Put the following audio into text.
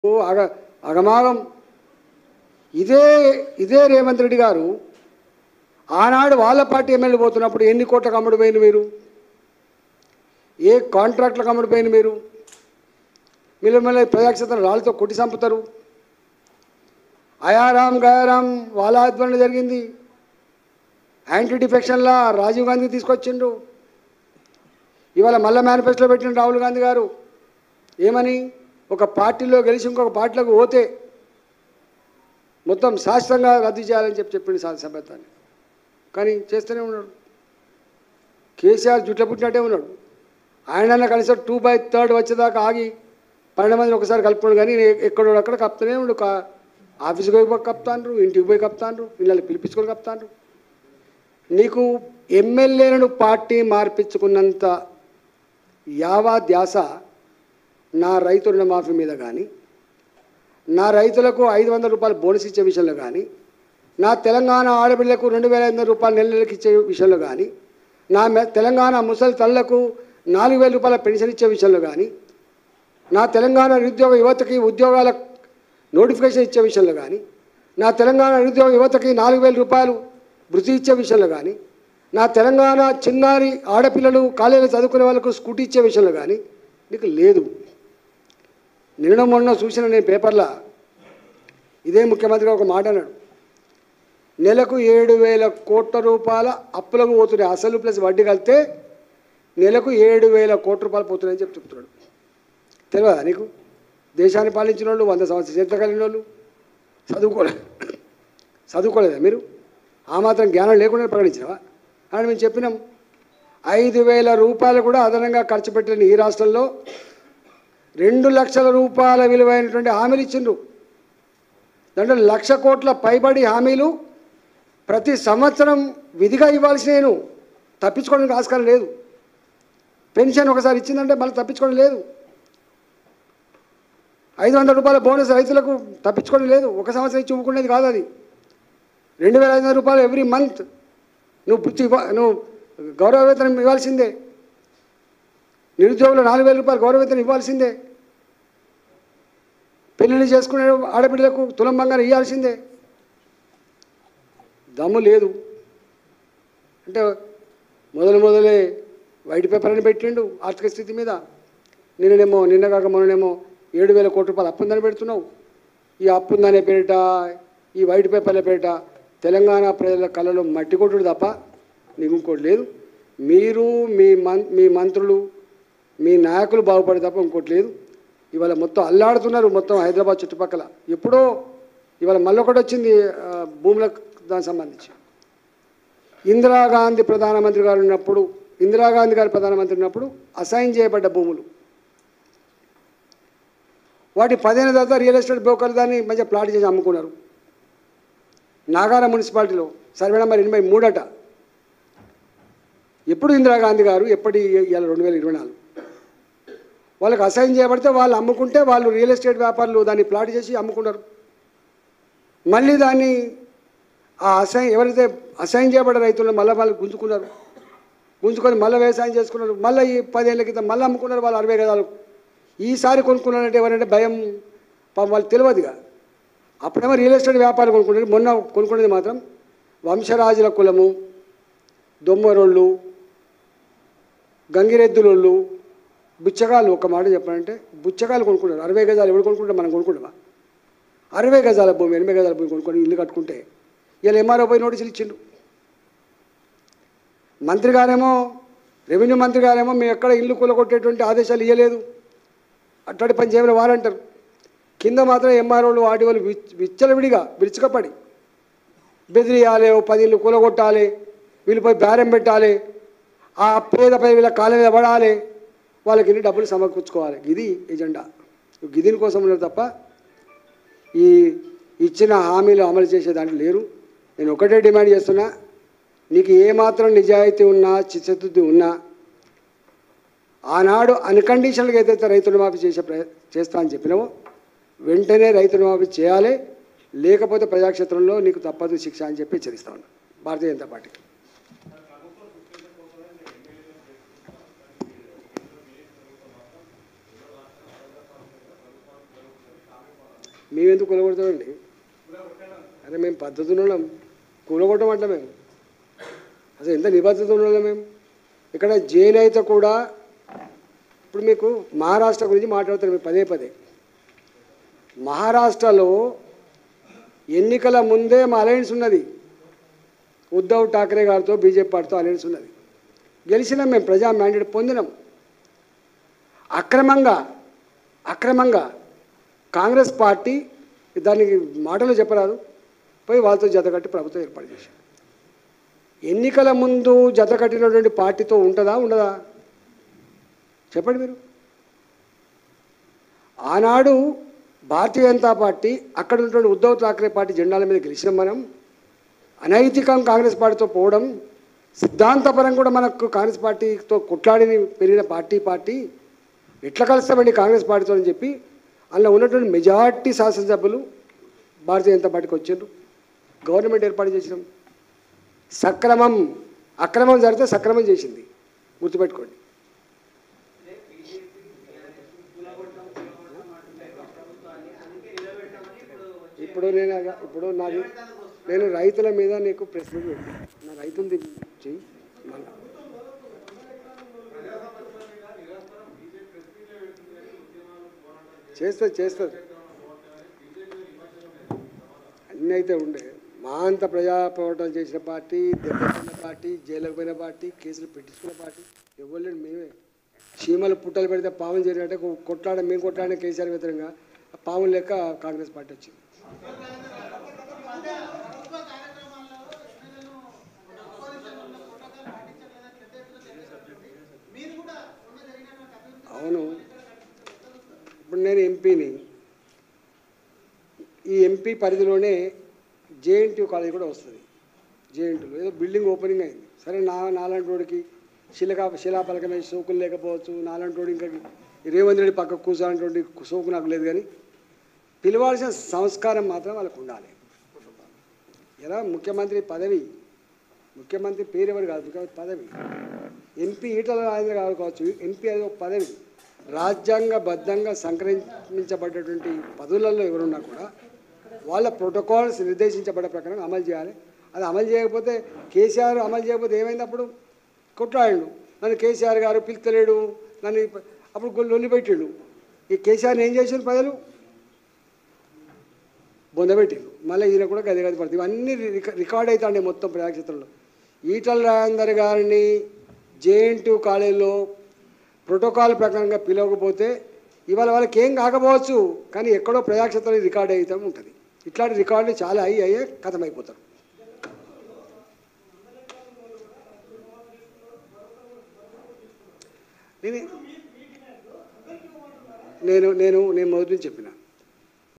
ఓ అగ అగమాగం ఇదే ఇదే రేవంత్ రెడ్డి గారు ఆనాడు వాళ్ళ పార్టీ ఎమ్మెల్యే పోతున్నప్పుడు ఎన్ని కోట్లకు అమ్ముడు పోయింది మీరు ఏ కాంట్రాక్ట్లకు అమ్ముడు పోయింది మీరు మీరు మళ్ళీ ప్రజాక్షేత్రం రాళ్ళతో కొట్టి చంపుతారు అయారాం గయారాం వాళ్ళ ఆధ్వర్యంలో జరిగింది యాంటీ డిఫెక్షన్లా రాజీవ్ గాంధీ తీసుకొచ్చిండు ఇవాళ మళ్ళీ మేనిఫెస్టోలో పెట్టిన రాహుల్ గాంధీ గారు ఏమని ఒక పార్టీలో గెలిచి ఇంకొక పార్టీలోకి పోతే మొత్తం శాశ్వతంగా రద్దు చేయాలని చెప్పి చెప్పింది సభ్యత్వాన్ని కానీ చేస్తూనే ఉన్నాడు కేసీఆర్ జుట్ల పుట్టినట్టే ఉన్నాడు ఆయన కనీసం టూ బై థర్డ్ వచ్చేదాకా ఆగి పన్నెండు మందిని ఒకసారి కలుపుకోండి కానీ ఎక్కడో అక్కడ కప్తూనే ఉండు కా ఆఫీస్కి పోయి కప్తాండ్రు ఇంటికి పోయి కప్తాండ్రు పిల్లల్ని పిలిపించుకొని కప్తాండ్రు నీకు ఎమ్మెల్యేలను పార్టీ మార్పించుకున్నంత యావా ధ్యాస నా రైతు రుణమాఫీ మీద కానీ నా రైతులకు ఐదు వందల రూపాయలు బోనస్ ఇచ్చే విషయంలో కానీ నా తెలంగాణ ఆడపిల్లలకు రెండు వేల ఐదు వందల రూపాయలు నెల నెలకి ఇచ్చే విషయంలో కానీ నా మె- తెలంగాణ ముసలి తల్లకు నాలుగు వేల రూపాయల పెన్షన్ ఇచ్చే విషయంలో కానీ నా తెలంగాణ నిరుద్యోగ యువతకి ఉద్యోగాల నోటిఫికేషన్ ఇచ్చే విషయంలో కానీ నా తెలంగాణ నిరుద్యోగ యువతకి నాలుగు వేల రూపాయలు వృత్తి ఇచ్చే విషయంలో కానీ నా తెలంగాణ చిన్నారి ఆడపిల్లలు కాలేజీలో చదువుకునే వాళ్ళకు స్కూటీ ఇచ్చే విషయంలో కానీ నీకు లేదు నిన్న మొన్న చూసిన నేను పేపర్లో ఇదే ముఖ్యమంత్రిగా ఒక మాట అన్నాడు నెలకు ఏడు వేల కోట్ల రూపాయల అప్పులకు పోతున్నాయి అసలు ప్లస్ వడ్డీ కలిస్తే నెలకు ఏడు వేల కోట్ల రూపాయలు పోతున్నాయని చెప్పి చెప్తున్నాడు తెలియదా నీకు దేశాన్ని పాలించిన వాళ్ళు వంద సంవత్సరాల చరిత్ర కలిగిన వాళ్ళు చదువుకోలేదు చదువుకోలేదా మీరు ఆ మాత్రం జ్ఞానం లేకుండా ప్రకటించినవా అని మేము చెప్పినాం ఐదు వేల రూపాయలు కూడా అదనంగా ఖర్చు పెట్టిన ఈ రాష్ట్రంలో రెండు లక్షల రూపాయల విలువైనటువంటి హామీలు ఇచ్చిండ్రు దాంట్లో లక్ష కోట్ల పైబడి హామీలు ప్రతి సంవత్సరం విధిగా ఇవ్వాల్సి నేను తప్పించుకోవడానికి ఆస్కారం లేదు పెన్షన్ ఒకసారి ఇచ్చిందంటే మళ్ళీ తప్పించుకోవడం లేదు ఐదు వందల రూపాయల బోనస్ రైతులకు తప్పించుకోవడం లేదు ఒక సంవత్సరం ఇచ్చి ఊరుకునేది కాదు అది రెండు వేల ఐదు వందల రూపాయలు ఎవ్రీ మంత్ నువ్వు పుచ్చి ఇవ్వ నువ్వు గౌరవ వేతనం ఇవ్వాల్సిందే నిరుద్యోగులు నాలుగు వేల రూపాయలు గౌరవ వేతనం ఇవ్వాల్సిందే పెళ్ళిళ్ళు చేసుకునే ఆడబిడ్డలకు తులం బంగారం ఇవ్వాల్సిందే దమ్ము లేదు అంటే మొదలు మొదలే వైట్ పేపర్ అని పెట్టిండు ఆర్థిక స్థితి మీద నిన్ననేమో నిన్న కాక మొన్ననేమో ఏడు వేల కోట్ల రూపాయలు అప్పు ఉందని పెడుతున్నావు ఈ అప్పు ఉందనే పేరిట ఈ వైట్ పేపర్ల పేరిట తెలంగాణ ప్రజల కళలో మట్టి కొట్టుడు తప్ప నీకు ఇంకోటి లేదు మీరు మీ మం మీ మంత్రులు మీ నాయకులు బాగుపడే తప్ప ఇంకోటి లేదు ఇవాళ మొత్తం అల్లాడుతున్నారు మొత్తం హైదరాబాద్ చుట్టుపక్కల ఎప్పుడో ఇవాళ మళ్ళొకటి వచ్చింది ఆ, భూములకు దానికి సంబంధించి ఇందిరాగాంధీ ప్రధానమంత్రి గారు ఉన్నప్పుడు ఇందిరాగాంధీ గారు ప్రధానమంత్రి ఉన్నప్పుడు అసైన్ చేయబడ్డ భూములు వాటి పదిహేను తర్వాత రియల్ ఎస్టేట్ బ్రోకర్ దాన్ని మంచిగా ప్లాట్ చేసి అమ్ముకున్నారు నాగార మున్సిపాలిటీలో సర్వే నెంబర్ ఎనభై మూడట ఎప్పుడు ఇందిరాగాంధీ గారు ఎప్పటి ఇవాళ రెండు వేల ఇరవై నాలుగు వాళ్ళకి అసైన్ చేయబడితే వాళ్ళు అమ్ముకుంటే వాళ్ళు రియల్ ఎస్టేట్ వ్యాపారులు దాన్ని ప్లాట్ చేసి అమ్ముకున్నారు మళ్ళీ దాన్ని ఆ అసైన్ ఎవరైతే అసైన్ చేయబడ్డ రైతులను మళ్ళీ వాళ్ళు గుంజుకున్నారు గుంజుకొని మళ్ళీ వ్యవసాయం చేసుకున్నారు మళ్ళీ ఈ పదేళ్ల క్రితం మళ్ళీ అమ్ముకున్నారు వాళ్ళు అరవై గదాలు ఈసారి కొనుక్కున్నారంటే ఎవరంటే భయం పాపం వాళ్ళు తెలియదుగా అప్పుడేమో రియల్ ఎస్టేట్ వ్యాపారం కొనుక్కున్నారు మొన్న కొనుక్కునేది మాత్రం వంశరాజుల కులము దొమ్మరోళ్ళు గంగిరెద్దులోళ్ళు బుచ్చగాళ్ళు ఒక మాట చెప్పాలంటే బుచ్చగాళ్ళు కొనుక్కున్నారు అరవై గజాలు ఎవరు కొనుక్కుంటే మనం కొనుక్కుంటామా అరవై గజాల భూమి ఎనభై గజాల భూమి కొనుక్కొని ఇల్లు కట్టుకుంటే ఇలా ఎంఆర్ఓ పోయి నోటీసులు ఇచ్చిండు మంత్రి గారేమో రెవెన్యూ మంత్రి గారేమో మేము ఎక్కడ ఇల్లు కూలగొట్టేటువంటి ఆదేశాలు ఇవ్వలేదు అట్టడి పని చేయమని వారంటారు కింద మాత్రం ఎంఆర్ఓలు వాటి వాళ్ళు విచ్ విచ్చలవిడిగా విరుచుకపడి బెదిరియాలి ఓ పది ఇల్లు కూలగొట్టాలి వీళ్ళు పోయి బేరం పెట్టాలి ఆ పేదపై వీళ్ళ కాళ్ళ మీద పడాలి వాళ్ళకి ఇన్ని డబ్బులు సమకూర్చుకోవాలి ఇది ఎజెండా ఇది దీనికోసం ఉన్నారు తప్ప ఈ ఇచ్చిన హామీలు అమలు చేసే దాంట్లో లేరు నేను ఒకటే డిమాండ్ చేస్తున్నా నీకు ఏమాత్రం నిజాయితీ ఉన్నా చిత్తశుద్ధి ఉన్నా ఆనాడు అన్కండిషనల్గా ఏదైతే రైతు రుణమాఫీ చేసే ప్రయ చేస్తా అని చెప్పినావో వెంటనే రైతు రుణమాఫీ చేయాలి లేకపోతే ప్రజాక్షేత్రంలో నీకు తప్పదు శిక్ష అని చెప్పి హెచ్చరిస్తా ఉన్నా భారతీయ జనతా పార్టీ మేమెందుకు కూలగొడతామండి అరే మేము పద్ధతి ఉన్నాం కూలగొట్టమంట మేము అసలు ఎంత నిబద్ధత ఉన్నాం మేము ఇక్కడ జైన్ కూడా ఇప్పుడు మీకు మహారాష్ట్ర గురించి మాట్లాడతారు మీరు పదే పదే మహారాష్ట్రలో ఎన్నికల ముందే మా అలయన్స్ ఉన్నది ఉద్ధవ్ ఠాక్రే గారితో బీజేపీ పార్టీతో అలయన్స్ ఉన్నది గెలిచినాం మేము ప్రజా మ్యాండేట్ పొందినాం అక్రమంగా అక్రమంగా కాంగ్రెస్ పార్టీ దానికి మాటలు చెప్పరాదు పోయి వాళ్ళతో జతకట్టి ప్రభుత్వం ఏర్పాటు చేశారు ఎన్నికల ముందు జత కట్టినటువంటి పార్టీతో ఉంటుందా ఉండదా చెప్పండి మీరు ఆనాడు భారతీయ జనతా పార్టీ అక్కడ ఉన్నటువంటి ఉద్ధవ్ ఠాక్రే పార్టీ జెండాల మీద గెలిచినాం మనం అనైతికం కాంగ్రెస్ పార్టీతో పోవడం సిద్ధాంతపరం కూడా మనకు కాంగ్రెస్ పార్టీతో కొట్లాడి పెరిగిన పార్టీ పార్టీ ఎట్లా కలుస్తామండి కాంగ్రెస్ పార్టీతో అని చెప్పి అందులో ఉన్నటువంటి మెజార్టీ శాసనసభ్యులు భారతీయ జనతా పార్టీకి వచ్చారు గవర్నమెంట్ ఏర్పాటు చేసినాం సక్రమం అక్రమం జరిగితే సక్రమం చేసింది గుర్తుపెట్టుకోండి ఇప్పుడు నేను అగా- ఇప్పుడు నాది నేను రైతుల మీద నీకు ప్రశ్న పెట్టాను నా రైతులది చెయ్యి మళ్ళా చేస్తుంది చేస్తుంది అన్నీ అయితే ఉండే మా అంత ప్రజా పోరాటాలు చేసిన పార్టీ దెబ్బతిన్న పార్టీ జైలుకు పోయిన పార్టీ కేసులు పెట్టించుకున్న పార్టీ ఎవరు లేడు మేమే చీమలు పుట్టలు పెడితే పాములు చేరినట్టే కొట్లాడ మేము కొట్లాడిన కేసీఆర్ వ్యతిరేకంగా పాములు లెక్క కాంగ్రెస్ పార్టీ వచ్చింది అవును ఇప్పుడు నేను ఎంపీని ఈ ఎంపీ పరిధిలోనే జేఎన్టీ కాలేజ్ కూడా వస్తుంది జేఎన్టీలో ఏదో బిల్డింగ్ ఓపెనింగ్ అయింది సరే నా నాలాంటి వాడికి శిలకా శిలాపలకమే సోకులు లేకపోవచ్చు నాలాంటి వాడు ఇంకా రేవంత్ రెడ్డి పక్క కూర్చోనటువంటి సోకు నాకు లేదు కానీ పిలవాల్సిన సంస్కారం మాత్రం వాళ్ళకు ఉండాలి ఎలా ముఖ్యమంత్రి పదవి ముఖ్యమంత్రి పేరు ఎవరు కాదు ముఖ్యమంత్రి పదవి ఎంపీ ఈటల రాజేంద్ర గారు కావచ్చు ఎంపీ అది ఒక పదవి రాజ్యాంగబద్ధంగా సంక్రమించబడ్డటువంటి పదవులలో ఎవరున్నా కూడా వాళ్ళ ప్రోటోకాల్స్ నిర్దేశించబడ్డ ప్రకారం అమలు చేయాలి అది అమలు చేయకపోతే కేసీఆర్ అమలు చేయకపోతే ఏమైంది అప్పుడు కొట్లాడిండు నన్ను కేసీఆర్ గారు పిలుస్తలేడు నన్ను ఇప్ప- అప్పుడు గొల్లు లొల్లి పెట్టిండు ఈ కేసీఆర్ని ఏం చేసిండు ప్రజలు బొందబెట్టిండు మళ్ళీ ఈయన కూడా గది గది పడుతుంది ఇవన్నీ రిక- రికార్డ్ అవుతాండి మొత్తం ప్రజాక్షేత్రంలో ఈటల రాజేందర్ గారిని జేఎన్టీ కాలేజీలో ప్రోటోకాల్ ప్రకారంగా పిలవకపోతే ఇవాళ వాళ్ళకి ఏం కాకపోవచ్చు కానీ ఎక్కడో ప్రజాక్షేత్రంలో రికార్డ్ అయితే ఉంటుంది ఇట్లాంటి రికార్డులు చాలా అయ్యి అయ్యే కథమైపోతారు నేను నేను నేను నేను మొదటి నుంచి చెప్పిన